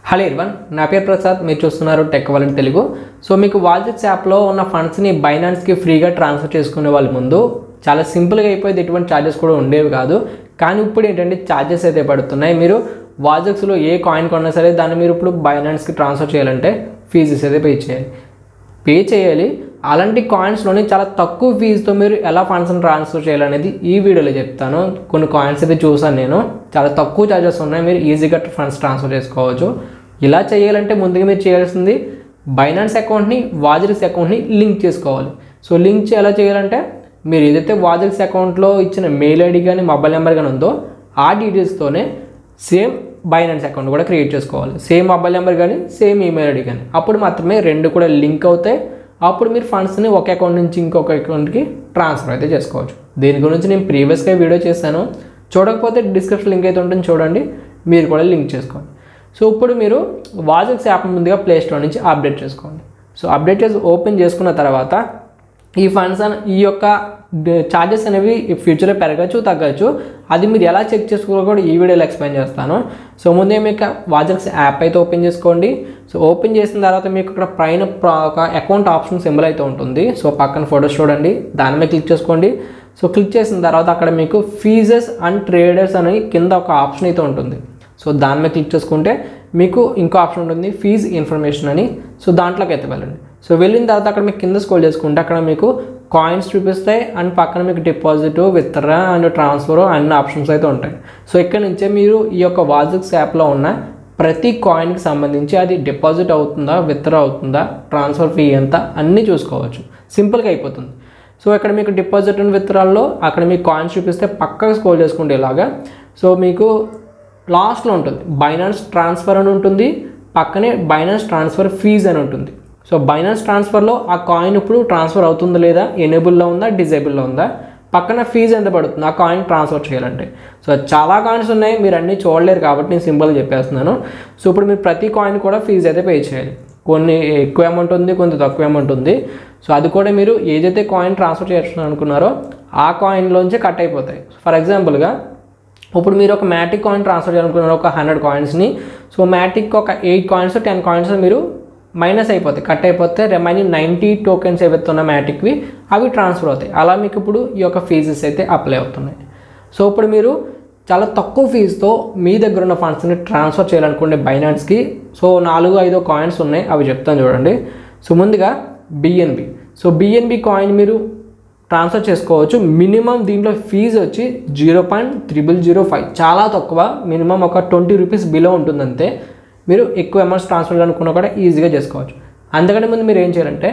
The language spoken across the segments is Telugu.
హలో ఇర్వన్ నా పేరు ప్రసాద్ మీరు చూస్తున్నారు టెక్ వాలెట్ తెలుగు సో మీకు వాల్జెట్స్ యాప్లో ఉన్న ఫండ్స్ని బైనాన్స్కి ఫ్రీగా ట్రాన్స్ఫర్ చేసుకునే వాళ్ళ ముందు చాలా సింపుల్గా అయిపోయింది ఎటువంటి ఛార్జెస్ కూడా ఉండేవి కాదు కానీ ఇప్పుడు ఏంటంటే ఛార్జెస్ అయితే పడుతున్నాయి మీరు వాల్జెట్స్లో ఏ కాయిన్ కొన్నా సరే దాన్ని మీరు ఇప్పుడు బైనాన్స్కి ట్రాన్స్ఫర్ చేయాలంటే ఫీజెస్ అయితే పే చేయాలి పే చేయాలి అలాంటి కాయిన్స్లోని చాలా తక్కువ ఫీజుతో మీరు ఎలా ఫండ్స్ని ట్రాన్స్ఫర్ చేయాలనేది ఈ వీడియోలో చెప్తాను కొన్ని కాయిన్స్ అయితే చూసాను నేను చాలా తక్కువ ఛార్జెస్ ఉన్నాయి మీరు ఈజీగా ఫండ్స్ ట్రాన్స్ఫర్ చేసుకోవచ్చు ఇలా చేయాలంటే ముందుగా మీరు చేయాల్సింది బైనాన్స్ అకౌంట్ని వాజరిక్స్ అకౌంట్ని లింక్ చేసుకోవాలి సో లింక్ ఎలా చేయాలంటే మీరు ఏదైతే వాజరిక్స్ అకౌంట్లో ఇచ్చిన మెయిల్ ఐడి కానీ మొబైల్ నెంబర్ కానీ ఉందో ఆ డీటెయిల్స్తోనే సేమ్ బైనాన్స్ అకౌంట్ కూడా క్రియేట్ చేసుకోవాలి సేమ్ మొబైల్ నెంబర్ కానీ సేమ్ ఈమెయిల్ ఐడి కానీ అప్పుడు మాత్రమే రెండు కూడా లింక్ అవుతాయి అప్పుడు మీరు ఫండ్స్ని ఒక అకౌంట్ నుంచి ఇంకొక అకౌంట్కి ట్రాన్స్ఫర్ అయితే చేసుకోవచ్చు దీని గురించి నేను ప్రీవియస్గా వీడియో చేశాను చూడకపోతే డిస్క్రిప్షన్ లింక్ అయితే ఉంటుంది చూడండి మీరు కూడా లింక్ చేసుకోండి సో ఇప్పుడు మీరు వాజెక్స్ యాప్ ముందుగా ప్లే స్టోర్ నుంచి అప్డేట్ చేసుకోండి సో అప్డేట్ చేసి ఓపెన్ చేసుకున్న తర్వాత ఈ ఫండ్స్ అన ఈ యొక్క ఛార్జెస్ అనేవి ఫ్యూచర్లో పెరగచ్చు తగ్గచ్చు అది మీరు ఎలా చెక్ చేసుకోవాలో కూడా ఈ వీడియోలో ఎక్స్ప్లెయిన్ చేస్తాను సో ముందే మీకు వాజెక్స్ యాప్ అయితే ఓపెన్ చేసుకోండి సో ఓపెన్ చేసిన తర్వాత మీకు ఇక్కడ పైన ప్ర- ఒక అకౌంట్ ఆప్షన్ సింబల్ అయితే ఉంటుంది సో పక్కన ఫొటోస్ చూడండి దాని మీద క్లిక్ చేసుకోండి సో క్లిక్ చేసిన తర్వాత అక్కడ మీకు ఫీజెస్ అండ్ ట్రేడర్స్ అని కింద ఒక ఆప్షన్ అయితే ఉంటుంది సో దాని మీద క్లిక్ చేసుకుంటే మీకు ఇంకో ఆప్షన్ ఉంటుంది ఫీజ్ ఇన్ఫర్మేషన్ అని సో దాంట్లోకి అయితే వెళ్ళండి సో వెళ్ళిన తర్వాత అక్కడ మీకు కింద స్కోల్ చేసుకుంటే అక్కడ మీకు కాయిన్స్ చూపిస్తాయి అండ్ పక్కన మీకు డిపాజిట్ విత్డ్రా అండ్ ట్రాన్స్ఫర్ అన్ని ఆప్షన్స్ అయితే ఉంటాయి సో ఇక్కడ నుంచే మీరు ఈ యొక్క వాజిక్స్ యాప్లో ఉన్న ప్రతి కాయిన్కి సంబంధించి అది డిపాజిట్ అవుతుందా విత్డ్రా అవుతుందా ట్రాన్స్ఫర్ ఫీ ఎంత అన్నీ చూసుకోవచ్చు సింపుల్గా అయిపోతుంది సో ఇక్కడ మీకు డిపాజిట్ అండ్ విత్డ్రాల్లో అక్కడ మీకు కాయిన్స్ చూపిస్తే పక్కకు స్కోల్ చేసుకుంటే ఇలాగా సో మీకు లాస్ట్లో ఉంటుంది బైనాన్స్ ట్రాన్స్ఫర్ అని ఉంటుంది పక్కనే బైనాన్స్ ట్రాన్స్ఫర్ ఫీజ్ అని ఉంటుంది సో బైనాన్స్ ట్రాన్స్ఫర్లో ఆ కాయిన్ ఇప్పుడు ట్రాన్స్ఫర్ అవుతుందా లేదా ఎనేబుల్లో ఉందా డిజేబుల్లో ఉందా పక్కన ఫీజు ఎంత పడుతుంది ఆ కాయిన్ ట్రాన్స్ఫర్ చేయాలంటే సో చాలా కాయిన్స్ ఉన్నాయి మీరు అన్నీ చూడలేరు కాబట్టి నేను సింపుల్గా చెప్పేస్తున్నాను సో ఇప్పుడు మీరు ప్రతి కాయిన్ కూడా ఫీజు అయితే పే చేయాలి కొన్ని ఎక్కువ అమౌంట్ ఉంది కొంత తక్కువ అమౌంట్ ఉంది సో అది కూడా మీరు ఏదైతే కాయిన్ ట్రాన్స్ఫర్ చేయాలని అనుకున్నారో ఆ కాయిన్లోంచి కట్ అయిపోతాయి ఫర్ ఎగ్జాంపుల్గా ఇప్పుడు మీరు ఒక మ్యాటిక్ కాయిన్ ట్రాన్స్ఫర్ చేయాలనుకున్నారు ఒక హండ్రెడ్ కాయిన్స్ని సో మ్యాటిక్ ఒక ఎయిట్ కాయిన్స్ టెన్ కాయిన్స్ మీరు మైనస్ అయిపోతాయి కట్ అయిపోతే రిమైనింగ్ నైంటీ టోకెన్స్ ఏవైతే ఉన్న మ్యాటిక్వి అవి ట్రాన్స్ఫర్ అవుతాయి అలా మీకు ఇప్పుడు ఈ యొక్క ఫీజెస్ అయితే అప్లై అవుతున్నాయి సో ఇప్పుడు మీరు చాలా తక్కువ ఫీజుతో మీ దగ్గర ఉన్న ఫండ్స్ని ట్రాన్స్ఫర్ చేయాలనుకుంటే బైనాన్స్కి సో నాలుగు ఐదు కాయిన్స్ ఉన్నాయి అవి చెప్తాను చూడండి సో ముందుగా బిఎన్బి సో బిఎన్బి కాయిన్ మీరు ట్రాన్స్ఫర్ చేసుకోవచ్చు మినిమం దీంట్లో ఫీజు వచ్చి zero point triple zero five చాలా తక్కువ మినిమం ఒక ట్వంటీ రూపీస్ బిలో ఉంటుందంతే మీరు ఎక్కువ అమౌంట్స్ ట్రాన్స్ఫర్ అనుకున్నా కూడా ఈజీగా చేసుకోవచ్చు అంతకంటే ముందు మీరు ఏం చేయాలంటే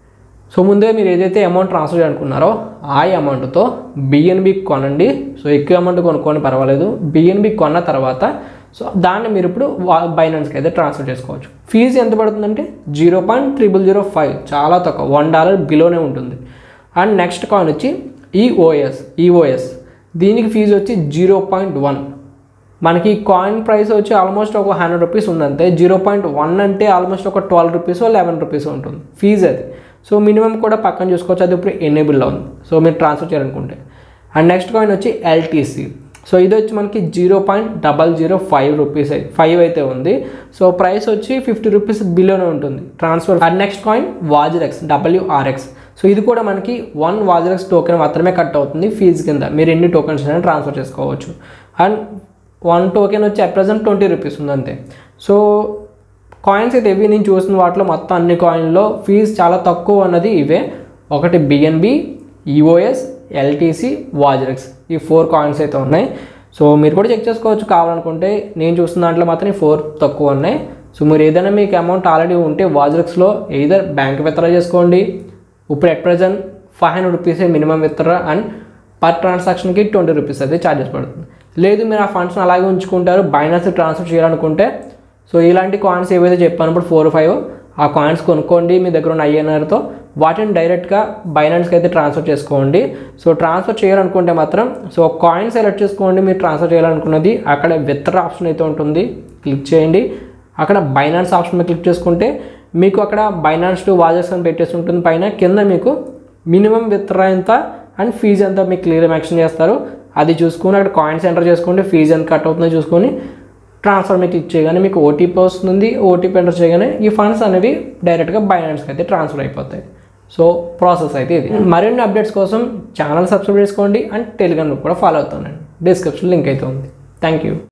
సో ముందుగా మీరు ఏదైతే అమౌంట్ ట్రాన్స్ఫర్ చేయాలనుకున్నారో ఆ అమౌంట్తో బిఎన్బి కొనండి సో ఎక్కువ అమౌంట్ కొనుక్కొని పర్వాలేదు బిఎన్బి కొన్న తర్వాత సో దాన్ని మీరు ఇప్పుడు బైనాన్స్కి అయితే ట్రాన్స్ఫర్ చేసుకోవచ్చు ఫీజు ఎంత పడుతుందంటే zero point triple zero five చాలా తక్కువ వన్ డాలర్ బిలోనే ఉంటుంది అండ్ నెక్స్ట్ కాయిన్ వచ్చి ఈఓఎస్ ఈఓఎస్ దీనికి ఫీజు వచ్చి జీరో పాయింట్ వన్ మనకి కాయిన్ ప్రైస్ వచ్చి ఆల్మోస్ట్ ఒక హండ్రెడ్ రూపీస్ ఉందంటే జీరో పాయింట్ వన్ అంటే ఆల్మోస్ట్ ఒక ట్వెల్వ్ రూపీస్ లెవెన్ రూపీస్ ఉంటుంది ఫీజు అది సో మినిమం కూడా పక్కన చూసుకోవచ్చు అది ఇప్పుడు ఎనేబుల్లో ఉంది సో మీరు ట్రాన్స్ఫర్ చేయాలనుకుంటే అండ్ నెక్స్ట్ కాయిన్ వచ్చి ఎల్టీసీ సో ఇది వచ్చి మనకి zero point double zero five rupees five అయితే ఉంది సో ప్రైస్ వచ్చి ఫిఫ్టీ రూపీస్ బిలోనే ఉంటుంది transfer and next coin WazirX WRX so ఇది కూడా మనకి వన్ వాజరెక్స్ టోకెన్ మాత్రమే కట్ అవుతుంది ఫీజు కింద మీరు ఎన్ని టోకెన్స్ అయినా ట్రాన్స్ఫర్ చేసుకోవచ్చు అండ్ వన్ టోకెన్ వచ్చి అట్ ప్రజెంట్ ట్వంటీ రూపీస్ ఉంది అంతే సో కాయిన్స్ అయితే ఇవి నేను చూసిన వాటిలో మొత్తం అన్ని కాయిన్లో ఫీజు చాలా తక్కువ అన్నది ఇవే ఒకటి బిఎన్బి ఈఓఎస్ ఎల్టీసీ వాజరెక్స్ ఈ ఫోర్ కాయిన్స్ అయితే ఉన్నాయి సో మీరు కూడా చెక్ చేసుకోవచ్చు కావాలనుకుంటే నేను చూసిన దాంట్లో మాత్రం ఈ ఫోర్ తక్కువ ఉన్నాయి సో మీరు ఏదైనా మీకు అమౌంట్ ఆల్రెడీ ఉంటే వాజరెక్స్లో ఏదర్ బ్యాంక్ విత్డ్రా చేసుకోండి ఇప్పుడు at present five hundred rupees minimum withdraw and per ట్రాన్సాక్షన్కి ట్వంటీ రూపీస్ అయితే ఛార్జెస్ పడుతుంది లేదు మీరు ఆ ఫండ్స్ని అలాగే ఉంచుకుంటారు బైనాన్స్ ట్రాన్స్ఫర్ చేయాలనుకుంటే సో ఇలాంటి కాయిన్స్ ఏవైతే చెప్పాను ఇప్పుడు ఫోర్ ఫైవ్ ఆ కాయిన్స్ కొనుక్కోండి మీ దగ్గర ఉన్న ఐఎన్ఆర్తో వాటిని డైరెక్ట్గా బైనాన్స్కి అయితే ట్రాన్స్ఫర్ చేసుకోండి సో ట్రాన్స్ఫర్ చేయాలనుకుంటే మాత్రం సో కాయిన్ సెలెక్ట్ చేసుకోండి మీరు ట్రాన్స్ఫర్ చేయాలనుకున్నది అక్కడ విత్డ్రా ఆప్షన్ అయితే ఉంటుంది క్లిక్ చేయండి అక్కడ బైనాన్స్ ఆప్షన్ మీద క్లిక్ చేసుకుంటే మీకు అక్కడ బైనాన్స్ టు వాజెస్ అని పెట్టేసి ఉంటుంది పైన కింద మీకు మినిమం విత్డ్రా ఎంత అండ్ ఫీజు ఎంత మీకు క్లియర్ మెన్షన్ చేస్తారు అది చూసుకొని అక్కడ కాయిన్స్ ఎంటర్ చేసుకుంటే ఫీజు ఎంత కట్ అవుతుందో చూసుకొని ట్రాన్స్ఫర్ మీకు ఇచ్చేయగానే మీకు ఓటీపీ వస్తుంది ఓటీపీ ఎంటర్ చేయగానే ఈ ఫండ్స్ అనేవి డైరెక్ట్గా బైనాన్స్కి అయితే ట్రాన్స్ఫర్ అయిపోతాయి సో ప్రాసెస్ అయితే ఇది మరిన్ని అప్డేట్స్ కోసం ఛానల్ సబ్స్క్రైబ్ చేసుకోండి అండ్ టెలిగ్రామ్ కూడా ఫాలో అవుతానండి డిస్క్రిప్షన్ లింక్ అయితే ఉంది థ్యాంక్ యూ